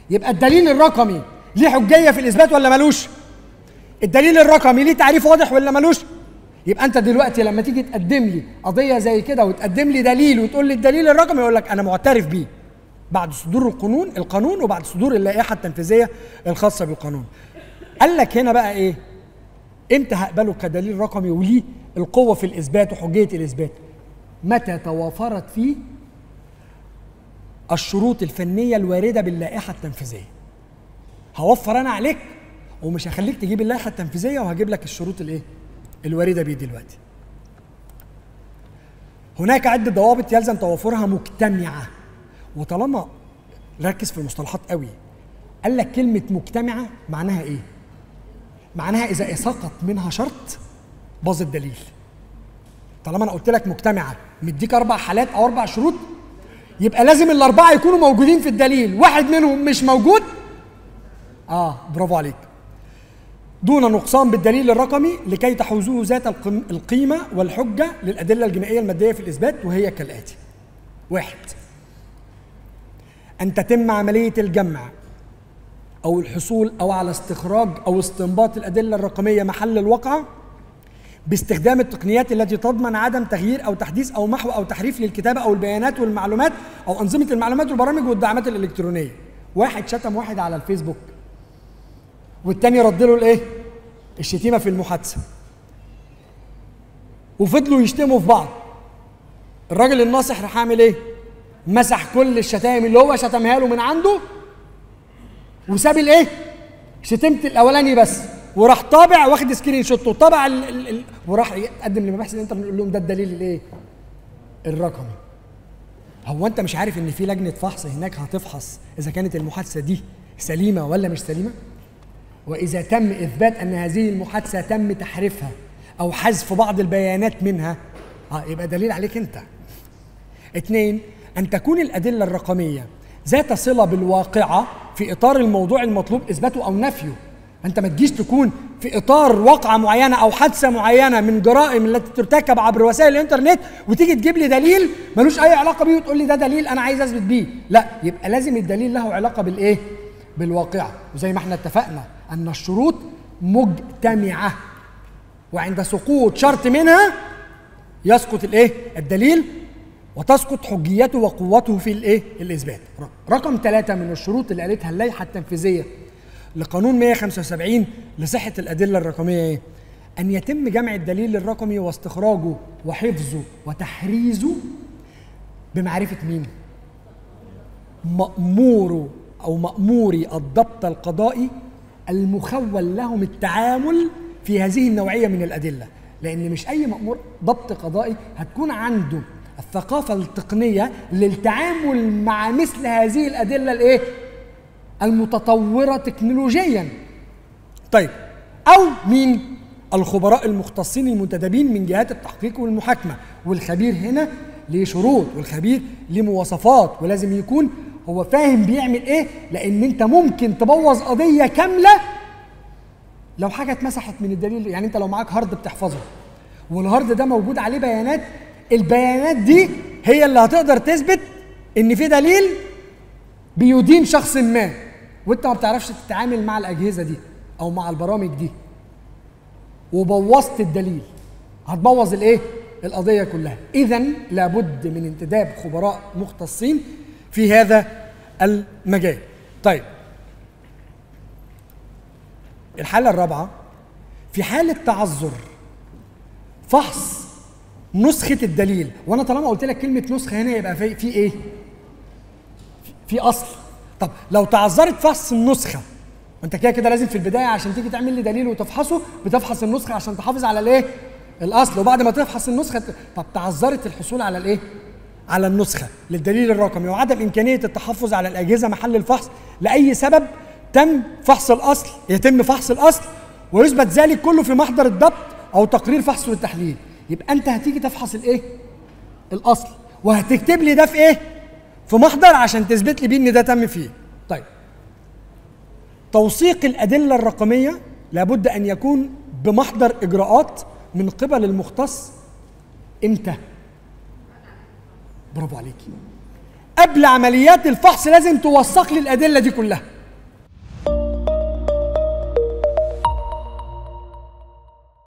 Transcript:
يبقى الدليل الرقمي ليه حجيه في الاثبات ولا ملوش الدليل الرقمي ليه تعريف واضح ولا ملوش يبقى انت دلوقتي لما تيجي تقدم لي قضيه زي كده وتقدم لي دليل وتقول لي الدليل الرقمي يقول لك انا معترف بيه بعد صدور القانون القانون وبعد صدور اللائحه التنفيذيه الخاصه بالقانون قال لك هنا بقى ايه امتى هقبله كدليل رقمي وليه القوه في الاثبات وحجيه الاثبات متى توافرت فيه الشروط الفنيه الوارده باللائحه التنفيذيه هوفر انا عليك ومش هخليك تجيب اللائحه التنفيذيه وهجيب لك الشروط الايه الوارده بيه دلوقتي هناك عده ضوابط يلزم توافرها مجتمعه وطالما ركز في المصطلحات قوي قال لك كلمه مجتمعه معناها ايه معناها اذا سقط منها شرط باظ الدليل طالما انا قلت لك مجتمعه مديك اربع حالات او اربع شروط يبقى لازم الاربعه يكونوا موجودين في الدليل واحد منهم مش موجود اه برافو عليك دون نقصان بالدليل الرقمي لكي تحوزوه ذات القم- القيمة والحجة للأدلة الجنائية المادية في الإثبات وهي كالآتي واحد أن تتم عملية الجمع أو الحصول أو على استخراج أو استنباط الأدلة الرقمية محل الواقعة باستخدام التقنيات التي تضمن عدم تغيير أو تحديث أو محو أو تحريف للكتابة أو البيانات والمعلومات أو أنظمة المعلومات والبرامج والدعامات الإلكترونية واحد شتم واحد على الفيسبوك والتاني رد له الايه؟ الشتيمه في المحادثه. وفضلوا يشتموا في بعض. الراجل الناصح راح عامل ايه؟ مسح كل الشتايم اللي هو شتمها له من عنده وساب الايه؟ شتمت الاولاني بس وراح طابع واخد سكرين شوت وطبع ال ال ال وراح يقدم لمباحث الانترنت يقول لهم ده الدليل الايه؟ الرقمي. هو انت مش عارف ان في لجنه فحص هناك هتفحص اذا كانت المحادثه دي سليمه ولا مش سليمه؟ وإذا تم إثبات أن هذه المحادثة تم تحريفها أو حذف بعض البيانات منها آه يبقى دليل عليك أنت. اثنين أن تكون الأدلة الرقمية ذات صلة بالواقعة في إطار الموضوع المطلوب إثباته أو نفيه. أنت ما تجيش تكون في إطار واقعة معينة أو حادثة معينة من جرائم التي ترتكب عبر وسائل الإنترنت وتيجي تجيب لي دليل ملوش أي علاقة بيه وتقول لي ده دليل أنا عايز أثبت بيه. لا يبقى لازم الدليل له علاقة بالإيه؟ بالواقعة وزي ما احنا اتفقنا أن الشروط مجتمعة وعند سقوط شرط منها يسقط الايه الدليل وتسقط حجيته وقوته في الايه الاثبات رقم ثلاثة من الشروط اللي قالتها اللائحة التنفيذية لقانون 175 لصحة الأدلة الرقمية ايه أن يتم جمع الدليل الرقمي واستخراجه وحفظه وتحريزه بمعرفة مين مأمور أو مأموري الضبط القضائي المخول لهم التعامل في هذه النوعية من الأدلة لأن مش أي مأمور ضبط قضائي هتكون عنده الثقافة التقنية للتعامل مع مثل هذه الأدلة الإيه؟ المتطورة تكنولوجيا طيب أو مين؟ الخبراء المختصين المنتدبين من جهات التحقيق والمحاكمة والخبير هنا ليه شروط والخبير ليه مواصفات ولازم يكون هو فاهم بيعمل ايه لان انت ممكن تبوظ قضيه كامله لو حاجه اتمسحت من الدليل يعني انت لو معاك هارد بتحفظه والهارد ده موجود عليه بيانات البيانات دي هي اللي هتقدر تثبت ان في دليل بيدين شخص ما وانت ما بتعرفش تتعامل مع الاجهزه دي او مع البرامج دي وبوظت الدليل هتبوظ الايه القضيه كلها اذا لابد من انتداب خبراء مختصين في هذا المجال طيب الحالة الرابعة في حالة تعذر فحص نسخة الدليل وانا طالما قلت لك كلمة نسخة هنا يبقى في, في ايه في اصل طب لو تعذرت فحص النسخة انت كده كده لازم في البداية عشان تيجي تعمل لي دليل وتفحصه بتفحص النسخة عشان تحافظ على الايه الاصل وبعد ما تفحص النسخة طب تعذرت الحصول على الايه على النسخة للدليل الرقمي وعدم إمكانية التحفظ على الأجهزة محل الفحص لأي سبب تم فحص الأصل يتم فحص الأصل ويثبت ذلك كله في محضر الضبط أو تقرير فحص والتحليل يبقى أنت هتيجي تفحص الإيه؟ الأصل وهتكتب لي ده في إيه؟ في محضر عشان تثبت لي بيه إن ده تم فيه طيب توثيق الأدلة الرقمية لابد أن يكون بمحضر إجراءات من قبل المختص إمتى؟ برافو عليكي قبل عمليات الفحص لازم توثق لي الادله دي كلها